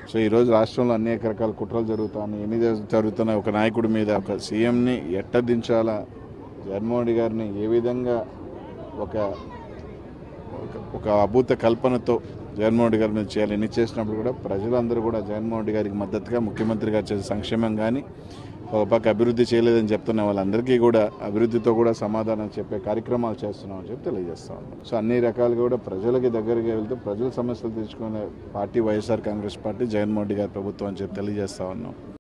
so ఈరోజు రాష్ట్రంలో అనేక రకాల కుట్రలు జరుగుతున్నాయి ఎన్ని జరు- జరుగుతున్నాయి ఒక నాయకుడి మీద ఒక సీఎంని ఎట్టదించాలా జగన్మోహన్ రెడ్డి గారిని ఏ విధంగా ఒక ఒక- ఒక అభూత కల్పనతో జగన్మోహన్ రెడ్డి గారి మీద చేయాలి ఎన్ని చేసినప్పుడు కూడా ప్రజలందరూ కూడా జగన్మోహన్ రెడ్డి గారికి మద్దతుగా ముఖ్యమంత్రి గారు చేసే సంక్షేమం కానీ ఒక పక్క అభివృద్ధి చేయలేదని చెప్తున్న వాళ్ళందరికీ కూడా అభివృద్ధితో కూడా సమాధానం చెప్పే కార్యక్రమాలు చేస్తున్నామని చెప్పి తెలియజేస్తా ఉన్నాం సో అన్ని రకాలుగా కూడా ప్రజలకి దగ్గరికి వెళ్తూ ప్రజల సమస్యలు తీర్చుకునే పార్టీ వైఎస్ఆర్ కాంగ్రెస్ పార్టీ జగన్మోహన్ రెడ్డి గారి ప్రభుత్వం అని చెప్పి తెలియజేస్తా ఉన్నాం